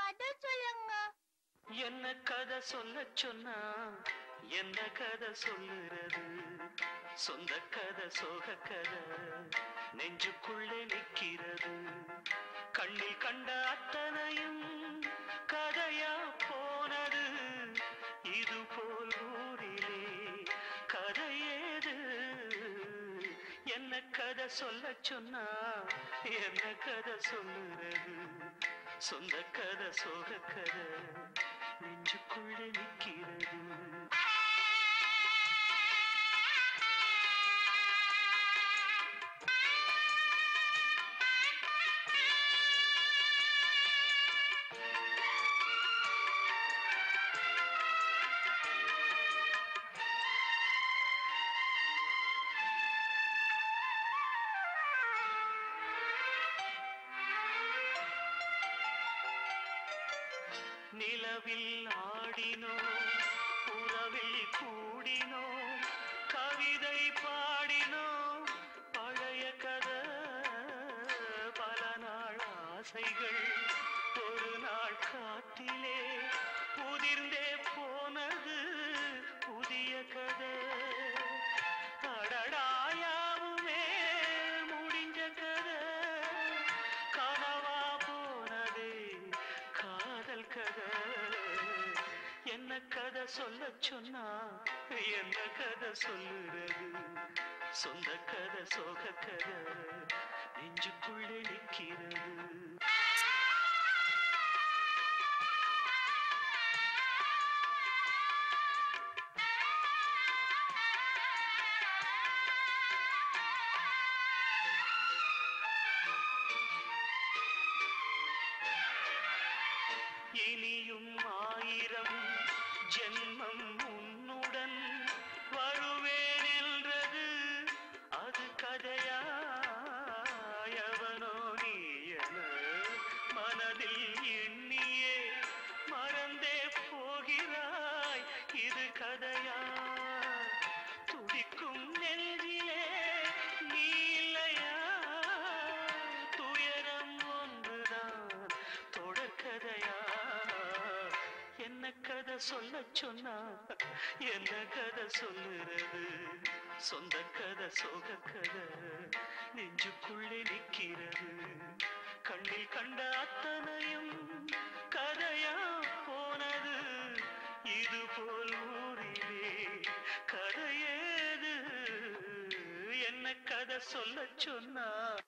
கதை சொல்லுங்க என்ன கதை சொல்ல சொன்னா என்ன கதை சொல்லுறது சொந்த கதை சோக கதை நெஞ்சுக்குள்ளே நிக்கிறது கண்ணில் கண்ட அத்தனையும் கதையா போனது இது போல் ஊரிலே கதை ஏது என்ன கதை சொல்ல சொன்னா என்ன கதை சொல்லுறது சொந்த கதை சோக கதை நெஞ்சுக்குள்ளே நிக்கிறது நிலவில் ஆடினோம் உறவில் கூடினோம் கவிதை பாடினோம் பழைய கதை பல நாள் ஆசைகள் ஒரு நாள் காட்டிலே உதிர்ந்தே போனது புதிய கதை அடடாயாவுமே முடிஞ்ச கதை கனவா போனதே காதல் கதை என்ன கதை சொல்ல சொன்னா என்ன கதை சொல்லுறது சொந்த கதை சோக கதை நெஞ்சுக்குள்ளே நிற்கிறது இனியும் ஆயிரம் ஜென்மம் உன்னுடன் வருவேன் என்றது அது கதையா எவனோ நீ என மனதில் எண்ணியே மறந்தே போகிறாய் இது கதையா துடிக்கும் நெஞ்சிலே நீ இல்லையா துயரம் ஒன்றுதான் தொடர்கதையா என்ன கதை சொல்ல சொன்னா என்ன கதை சொல்லுறது சொந்த கதை சோக கதை நெஞ்சுக்குள்ளே நிற்கிறது கண்ணில் கண்ட அத்தனையும் கதையா போனது இது போல் ஊரிலே கதையேது என்ன கதை சொல்ல சொன்னா